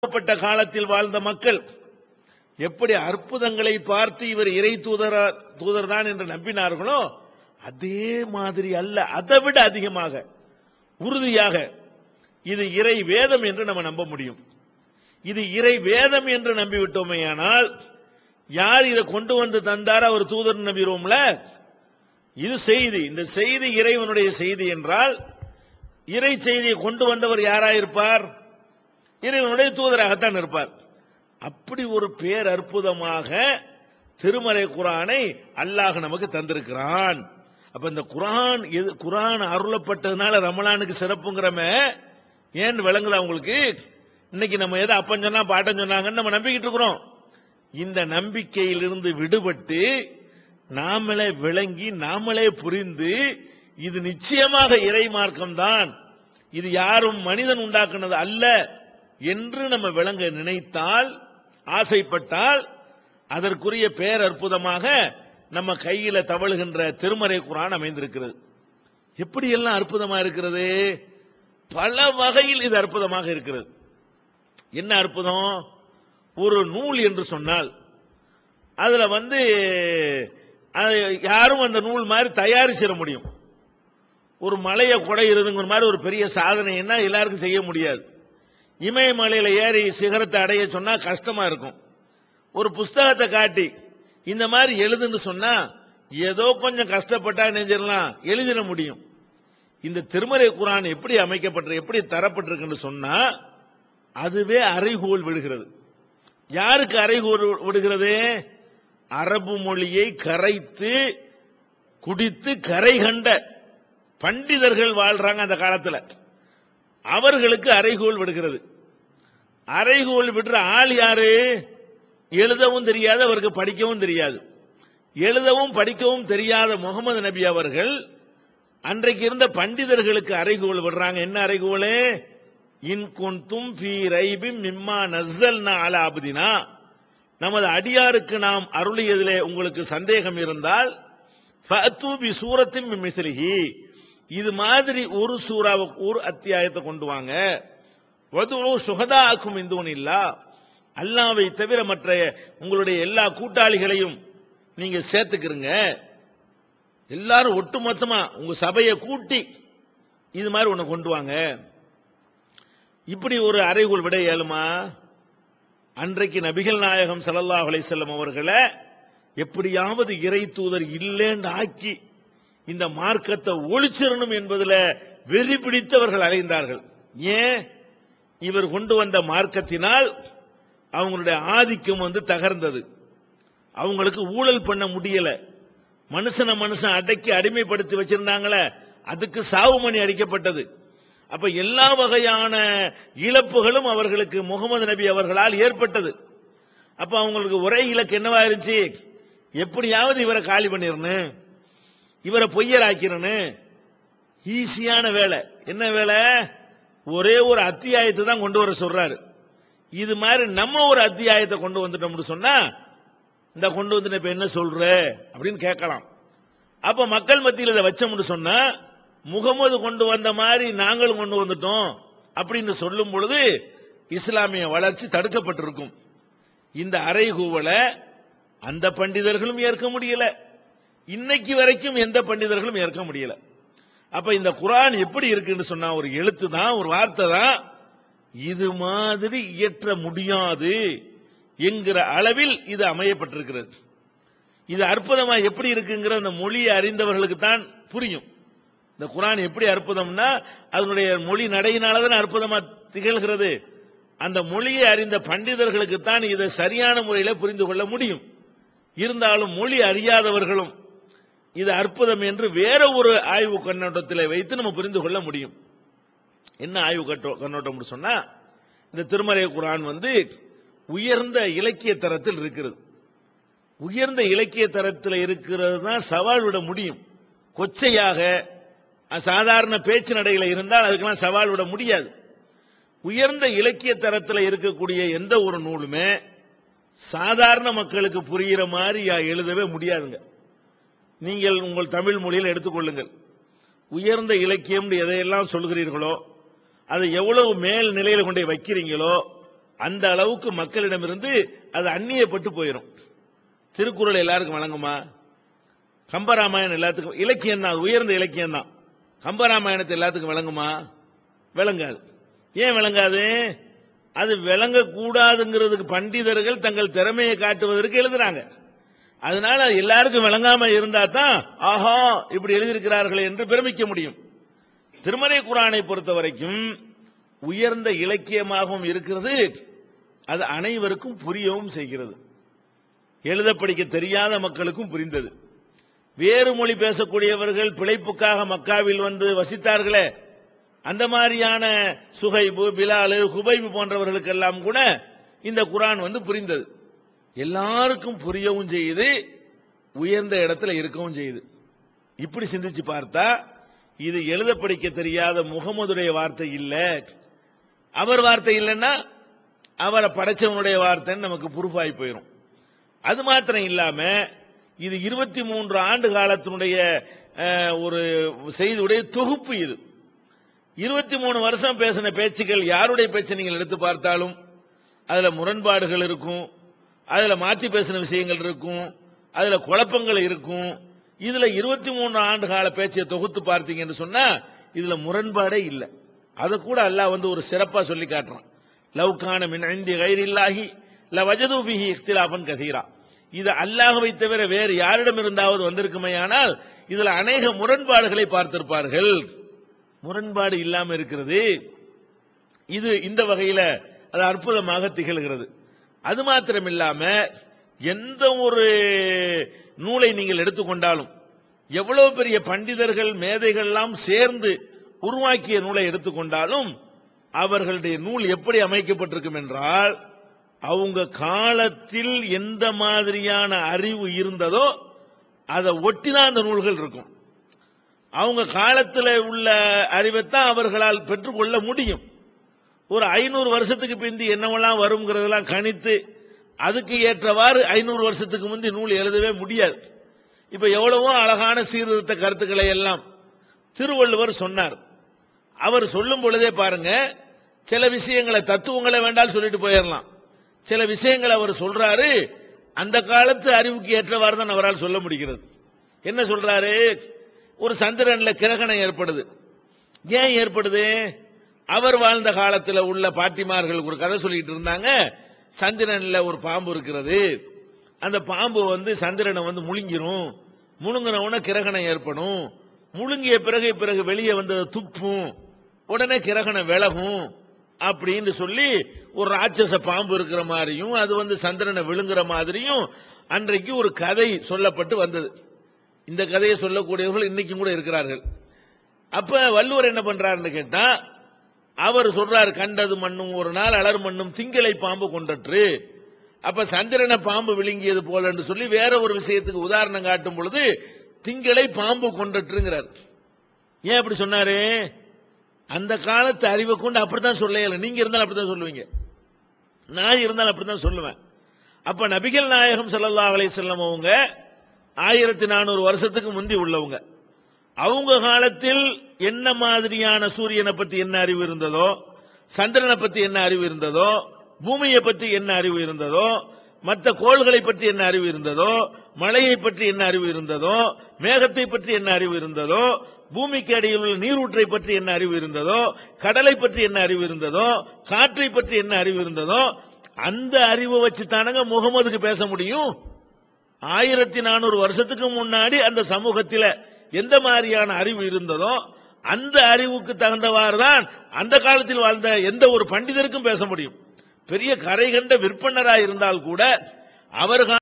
அனுப்பப்பட்ட காலத்தில் வாழ்ந்த மக்கள் எப்படி அற்புதங்களை பார்த்து இவர் இறை தூதர தூதர் தான் என்று நம்பினார்களோ அதே மாதிரி அல்ல அதை விட அதிகமாக உறுதியாக இது இறை வேதம் என்று நம்ம நம்ப முடியும் இது இறை வேதம் என்று நம்பிவிட்டோமேயானால் யார் இதை கொண்டு வந்து தந்தார் அவர் தூதர் நம்பிடுவோம்ல இது செய்தி இந்த செய்தி இறைவனுடைய செய்தி என்றால் இறை செய்தியை கொண்டு வந்தவர் யாராயிருப்பார் இறைவனுடைய தூதராகத்தான் இருப்பார் அப்படி ஒரு பேர் அற்புதமாக திருமறை குரானை அல்லாஹ் நமக்கு தந்திருக்கிறான் அப்ப இந்த குரான் எது குரான் அருளப்பட்டதுனால ரமலானுக்கு சிறப்புங்கிறமே ஏன் விளங்குதா உங்களுக்கு இன்னைக்கு நம்ம எதை அப்பன் சொன்னா பாட்டன் சொன்னாங்கன்னு நம்ம நம்பிக்கிட்டு இருக்கிறோம் இந்த நம்பிக்கையிலிருந்து விடுபட்டு நாமளே விளங்கி நாமளே புரிந்து இது நிச்சயமாக இறை மார்க்கம்தான் இது யாரும் மனிதன் உண்டாக்குனது அல்ல என்று நம்ம விளங்க நினைத்தால் ஆசைப்பட்டால் அதற்குரிய பேர் அற்புதமாக நம்ம கையில தவழுகின்ற திருமறை குரான் அமைந்திருக்கிறது எப்படி எல்லாம் அற்புதமா இருக்கிறது பல வகையில் இது அற்புதமாக இருக்கிறது என்ன அற்புதம் ஒரு நூல் என்று சொன்னால் அதுல வந்து அது யாரும் அந்த நூல் மாதிரி தயாரிச்சிட முடியும் ஒரு மலையை குடையிறதுங்கிற மாதிரி ஒரு பெரிய சாதனை என்ன எல்லாருக்கும் செய்ய முடியாது இமயமலையில ஏறி சிகரத்தை அடைய சொன்னா கஷ்டமா இருக்கும் ஒரு புஸ்தகத்தை காட்டி இந்த மாதிரி எழுதுன்னு சொன்னா ஏதோ கொஞ்சம் கஷ்டப்பட்டா நெஞ்சிடலாம் எழுதிட முடியும் இந்த திருமறை குரான் எப்படி அமைக்கப்பட்ட எப்படி தரப்பட்டிருக்குன்னு சொன்னா அதுவே அறைகோல் விடுகிறது யாருக்கு அறைகோல் விடுகிறது அரபு மொழியை கரைத்து குடித்து கரை கண்ட பண்டிதர்கள் வாழ்றாங்க அந்த காலத்துல அவர்களுக்கு அறைகோல் விடுகிறது அறைகோல் விடுற ஆள் யாரு எழுதவும் தெரியாது அவருக்கு படிக்கவும் தெரியாது எழுதவும் படிக்கவும் தெரியாத முகமது நபி அவர்கள் அன்றைக்கு இருந்த பண்டிதர்களுக்கு அறைகோல் விடுறாங்க என்ன அறைகோல் இன் குந்தும் ஃபீ ரைபிம் மிம்மா நஸ்ஸல்னா அலா அப்தினா நமது அடியாருக்கு நாம் அருளியதிலே உங்களுக்கு சந்தேகம் இருந்தால் ஃபஅத்து பி சூரத்தின் மின் மிஸ்லிஹி இது மாதிரி ஒரு சூறாவை ஒரு அத்தியாயத்தை கொண்டு வாங்க வதுவு சுகதாக்கும் இந்தோன் இல்லா அல்லாவை தவிர மற்ற உங்களுடைய எல்லா கூட்டாளிகளையும் நீங்க சேர்த்துக்கிறங்க எல்லாரும் ஒட்டுமொத்தமா உங்க சபையை கூட்டி இது மாதிரி ஒண்ணு கொண்டு வாங்க இப்படி ஒரு அறைகோல் விட இயலுமா அன்றைக்கு நபிகள் நாயகம் ஸல்லல்லாஹு அலைஹி வஸல்லம் அவர்களை எப்படியாவது இறை தூதர் இல்லைன்னு ஆக்கி இந்த மார்க்கத்தை ஒளிச்சிடணும் என்பதுல வெறி பிடித்தவர்கள் அலைந்தார்கள் ஏன் இவர் கொண்டு வந்த மார்க்கத்தினால் அவங்களுடைய ஆதிக்கம் வந்து தகர்ந்தது அவங்களுக்கு ஊழல் பண்ண முடியல மனுஷனை மனுஷன் அடக்கி அடிமைப்படுத்தி வச்சிருந்தாங்களே அதுக்கு சாவு மணி அடிக்கப்பட்டது அப்ப எல்லா வகையான இழப்புகளும் அவர்களுக்கு முகமது நபி அவர்களால் ஏற்பட்டது அப்ப அவங்களுக்கு ஒரே இலக்கு என்னவா இருந்துச்சு எப்படியாவது இவரை காலி பண்ணிடணும் இவரை பொய்யராக்கிறணும் ஈஸியான வேலை என்ன வேலை ஒரே ஒரு அத்தியாயத்தை தான் கொண்டு வர சொல்றாரு இது மாதிரி நம்ம ஒரு அத்தியாயத்தை கொண்டு வந்துட்டோம்னு சொன்னா இந்த கொண்டு வந்து இப்ப என்ன சொல்ற அப்படின்னு கேட்கலாம் அப்ப மக்கள் மத்தியில் இதை வச்சோம்னு சொன்னா முகமது கொண்டு வந்த மாதிரி நாங்களும் கொண்டு வந்துட்டோம் அப்படின்னு சொல்லும் பொழுது இஸ்லாமிய வளர்ச்சி தடுக்கப்பட்டிருக்கும் இந்த அறைகூவலை அந்த பண்டிதர்களும் ஏற்க முடியல இன்னைக்கு வரைக்கும் எந்த பண்டிதர்களும் ஏற்க முடியல அப்ப இந்த குரான் எப்படி இருக்குன்னு சொன்னா ஒரு எழுத்து தான் ஒரு வார்த்தை தான் இது மாதிரி இயற்ற முடியாது என்கிற அளவில் இது அமையப்பட்டிருக்கிறது இது அற்புதமா எப்படி இருக்குங்கிற அந்த மொழியை அறிந்தவர்களுக்கு தான் புரியும் இந்த குரான் எப்படி அற்புதம்னா அதனுடைய மொழி நடையினாலதான் அற்புதமா திகழ்கிறது அந்த மொழியை அறிந்த பண்டிதர்களுக்கு தான் இதை சரியான முறையில புரிந்து கொள்ள முடியும் இருந்தாலும் மொழி அறியாதவர்களும் இது அற்புதம் என்று வேற ஒரு ஆய்வு கண்ணோட்டத்தில் வைத்து நம்ம புரிந்து கொள்ள முடியும் என்ன ஆய்வு கட்டோ- கண்ணோட்டம் சொன்னா இந்த திருமறை குரான் வந்து உயர்ந்த இலக்கிய தரத்தில் இருக்கிறது உயர்ந்த இலக்கிய தரத்தில் இருக்கிறது தான் சவால் விட முடியும் கொச்சையாக அஹ், சாதாரண பேச்சு நடையில இருந்தால் அதுக்கெல்லாம் சவால் விட முடியாது உயர்ந்த இலக்கிய தரத்தில் இருக்கக்கூடிய எந்த ஒரு நூலுமே சாதாரண மக்களுக்கு புரிகிற மாதிரி யா- எழுதவே முடியாதுங்க நீங்கள் உங்கள் தமிழ் மொழியில் எடுத்துக்கொள்ளுங்கள் உயர்ந்த இலக்கியம் எதையெல்லாம் சொல்கிறீர்களோ அதை எவ்வளவு மேல் நிலையில கொண்டு போய் வைக்கிறீங்களோ அந்த அளவுக்கு மக்களிடமிருந்து அது அந்நியப்பட்டு போயிடும் திருக்குறள் எல்லாருக்கும் வழங்குமா கம்பராமாயணம் எல்லாத்துக்கும் இலக்கியம் தான் அது உயர்ந்த இலக்கியம் தான் கம்பராமாயணத்தை எல்லாத்துக்கும் விளங்குமா விளங்காது ஏன் விளங்காது அது விளங்கக்கூடாதுங்கிறதுக்கு பண்டிதர்கள் தங்கள் திறமையை காட்டுவதற்கு எழுதுறாங்க அதனால அது எல்லாருக்கும் விளங்காம இருந்தா தான் ஆஹா இப்படி எழுதியிருக்கிறார்கள் என்று பிரமிக்க முடியும் திருமறை குரானை பொறுத்த வரைக்கும் உயர்ந்த இலக்கியமாகவும் இருக்கிறது அது அனைவருக்கும் புரியவும் செய்கிறது எழுத படிக்க தெரியாத மக்களுக்கும் புரிந்தது வேறு மொழி பேசக்கூடியவர்கள் பிழைப்புக்காக மக்காவில் வந்து வசித்தார்களே அந்த மாதிரியான சுகைபு பிலாலு ஹுபைபு போன்றவர்களுக்கெல்லாம் கூட இந்த குரான் வந்து புரிந்தது எல்லாருக்கும் புரியவும் செய்யுது உயர்ந்த இடத்துல இருக்கவும் செய்யுது இப்படி சிந்திச்சு பார்த்தா இது எழுத படிக்க தெரியாத முகமதுடைய வார்த்தை இல்ல அவர் வார்த்தை இல்லைன்னா அவரை படைச்சவனுடைய வார்த்தைன்னு நமக்கு ப்ரூஃப் போயிடும் அது மாத்திரம் இல்லாம இது இருபத்தி மூன்று ஆண்டு காலத்தினுடைய அஹ், ஒரு செய்தியுடைய தொகுப்பு இது இருபத்தி மூணு வருஷம் பேசின பேச்சுக்கள் யாருடைய பேச்சை நீங்கள் எடுத்து பார்த்தாலும் அதுல முரண்பாடுகள் இருக்கும் அதுல மாத்தி பேசின விஷயங்கள் இருக்கும் அதுல குழப்பங்கள் இருக்கும் இதுல இருபத்தி மூணு ஆண்டு கால பேச்சை தொகுத்து பார்த்தீங்கன்னு சொன்னா இதுல முரண்பாடே இல்லை அதை கூட அல்லாஹ் வந்து ஒரு சிறப்பா சொல்லி காட்டுறான் லவ்கான மின் ஐந்தி கைரில்லாகி ல வஜது பிஹி இஃப்திலாஃபன் கதீரா இது அல்லாஹ்வை தவிர வேறு யாரிடம் இருந்தாவது வந்திருக்குமேயானால் இதுல அநேக முரண்பாடுகளை பார்த்திருப்பார்கள் முரண்பாடு இல்லாம இருக்கிறது இது இந்த வகையில அது அற்புதமாக திகழ்கிறது அது மாத்திரம் இல்லாம எந்த ஒரு நூலை நீங்கள் எடுத்துக்கொண்டாலும் எவ்வளவு பெரிய பண்டிதர்கள் மேதைகள் எல்லாம் சேர்ந்து உருவாக்கிய நூலை எடுத்துக்கொண்டாலும் அவர்களுடைய நூல் எப்படி அமைக்கப்பட்டிருக்கும் என்றால் அவங்க காலத்தில் எந்த மாதிரியான அறிவு இருந்ததோ அதை ஒட்டிதான் அந்த நூல்கள் இருக்கும் அவங்க காலத்துல உள்ள அறிவைத்தான் அவர்களால் பெற்றுக்கொள்ள முடியும் ஒரு ஐநூறு வருஷத்துக்கு பிந்தி என்னவெல்லாம் வருங்கிறதெல்லாம் கணித்து அதுக்கு ஏற்றவாறு ஐநூறு வருஷத்துக்கு முந்தி நூல் எழுதவே முடியாது இப்ப எவ்வளவோ அழகான சீர்திருத்த கருத்துக்களை எல்லாம் திருவள்ளுவர் சொன்னார் அவர் சொல்லும் பொழுதே பாருங்க சில விஷயங்களை தத்துவங்களை வேண்டாம் சொல்லிட்டு போயிடலாம் சில விஷயங்களை அவர் சொல்றாரு அந்த காலத்து அறிவுக்கு ஏற்றவாறு தான் அவரால் சொல்ல முடிகிறது என்ன சொல்றாரு ஒரு சந்திரன்ல கிரகணம் ஏற்படுது ஏன் ஏற்படுது அவர் வாழ்ந்த காலத்துல உள்ள பாட்டிமார்கள் ஒரு கதை சொல்லிட்டு இருந்தாங்க சந்திரன்ல ஒரு பாம்பு இருக்கிறது அந்த பாம்பு வந்து சந்திரனை வந்து முழுங்கிரும் முழுங்கின உடனே கிரகணம் ஏற்படும் முழுங்கிய பிறகு பிறகு வெளியே வந்து அது துப்பும் உடனே கிரகணம் விலகும் அப்படின்னு சொல்லி ஒரு ராட்சச பாம்பு இருக்கிற மாதிரியும் அது வந்து சந்திரனை விழுங்குற மாதிரியும் அன்றைக்கு ஒரு கதை சொல்லப்பட்டு வந்தது இந்த கதையை சொல்லக்கூடியவர்கள் இன்னைக்கும் கூட இருக்கிறார்கள் அப்ப வள்ளுவர் என்ன பண்றாருன்னு கேட்டா அவர் சொல்றாரு கண்டது மண்ணும் ஒரு நாள் அலர் மண்ணும் திங்களை பாம்பு கொண்டற்று அப்ப சந்திரனை பாம்பு விழுங்கியது போல என்று சொல்லி வேற ஒரு விஷயத்துக்கு உதாரணம் காட்டும் பொழுது திங்களை பாம்பு கொண்டற்றுங்கிறார் ஏன் அப்படி சொன்னாரு அந்த காலத்து அறிவை கொண்டு அப்படித்தான் சொல்ல இயலும். நீங்க இருந்தாலும் அப்படித்தான் சொல்லுவீங்க நான் இருந்தாலும் அப்படித்தான் சொல்லுவேன் அப்ப நபிகள் நாயகம் ஸல்லல்லாஹு அலைஹி வஸல்லம் அவங்க ஆயிரத்தி நானூறு வருஷத்துக்கு முந்தி உள்ளவங்க அவங்க காலத்தில் என்ன மாதிரியான சூரியனை பத்தி என்ன அறிவு இருந்ததோ சந்திரனை பத்தி என்ன அறிவு இருந்ததோ பூமியை பத்தி என்ன அறிவு இருந்ததோ மற்ற கோள்களை பற்றி என்ன அறிவு இருந்ததோ மழையை பற்றி என்ன அறிவு இருந்ததோ மேகத்தை பற்றி என்ன அறிவு இருந்ததோ பூமிக்கு அடியில் உள்ள நீரூற்றை பற்றி என்ன அறிவு இருந்ததோ கடலை பற்றி என்ன அறிவு இருந்ததோ காற்றை பற்றி என்ன அறிவு இருந்ததோ அந்த அறிவை வச்சு தானங்க முகமதுக்கு பேச முடியும் ஆயிரத்தி நானூறு வருஷத்துக்கு முன்னாடி அந்த சமூகத்தில எந்த மாதிரியான அறிவு இருந்ததோ அந்த அறிவுக்கு தகுந்தவாறு தான் அந்த காலத்தில் வாழ்ந்த எந்த ஒரு பண்டிதருக்கும் பேச முடியும் பெரிய கரை கண்ட விற்பனராக இருந்தால் கூட அவர்